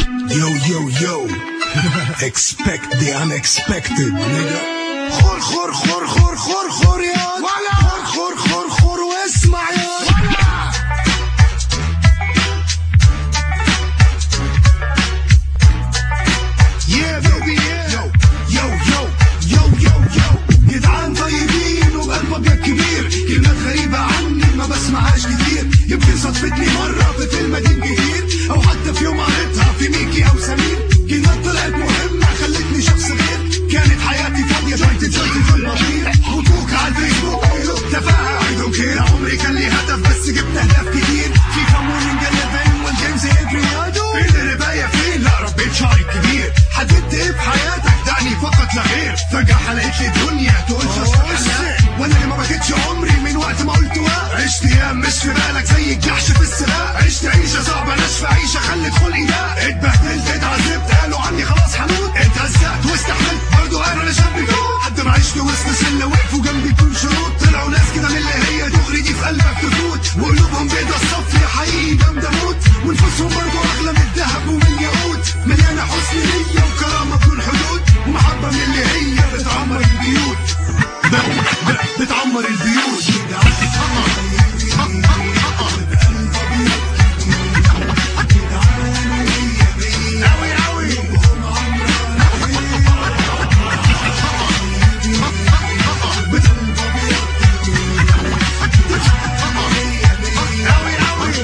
Yo, yo, yo. Expect the unexpected, nigga. خور خور خور خور خور خور يا ولا خور خور خور خور واسمع يا ولا Yeah, baby, yeah. Yo, yo, yo, yo, yo, yo. جدعان طيبين وبقلب ابيض كبير كلمات غريبة عني ما بسمعهاش كتير يمكن صدفتني مرة في فيلم قديم كتير او حتى في يوم قريتها في ميكي او سمير كلمات طلعت مهمة خلتني شخص غير كانت حياتي فاضية جوينت جوينت في المطير خطوك على الفيسبوك تفاهة I don't care عمري كان لي هدف بس جبت اهداف كتير في كمونينج الليفين والجيمز افري فين الرباية فين لا ربيت شعري كبير حددت ايه في حياتك دعني فقط لا غير فجأة حلقت لي دنيا تقول وانا اللي ما بكتش عمري من وقت ما قلت وقت عشت ايام مش في بالك زي الجحش في السباق عشت عيشة صعبة ناشفة عيشة خلت خلقي ده اتبهدلت اتعذبت قالوا عني خلاص هموت اتهزقت واستحملت برضه انا انا شاب فوق لحد ما عشت وسط شلة وقفوا جنبي بدون شروط طلعوا ناس كده من اللي هي دغري دي في قلبك تفوت وقلوبهم بيضة الصف يا حقيقي جامدة موت ونفوسهم برضه اغلى من الذهب ومن الياقوت مليانة حسن نية وكرامة بدون حدود ومحبة من اللي هي بتعمر البيوت ب- ب- بتعمر البيوت أوي أوي أوي أوي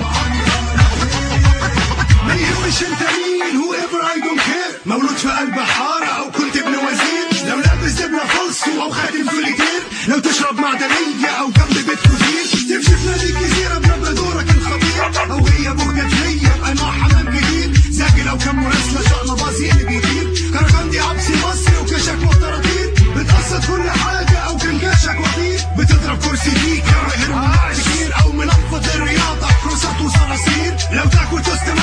ما يهمش انت مين whoever I don't care مولود في قلب حارة او كنت ابن وزير لو لابس دبلة فلسو او خاتم سوليتير لو تشرب معدنية او جنب بيت كوزير تمشي في نادي الجزيرة بنبقى دورك الخطير او هي بوجة فيا بانواع حمام جديد زاجي لو كان مراسلة شقنا باصي اللي بيطير كركندي عبسي مصري وكشك وطراطير بتقصد كل حاجة او كان كاشك وطير بتضرب كرسي فيك كتير او منفض الرياضة كروسات وصراصير لو تاكل توست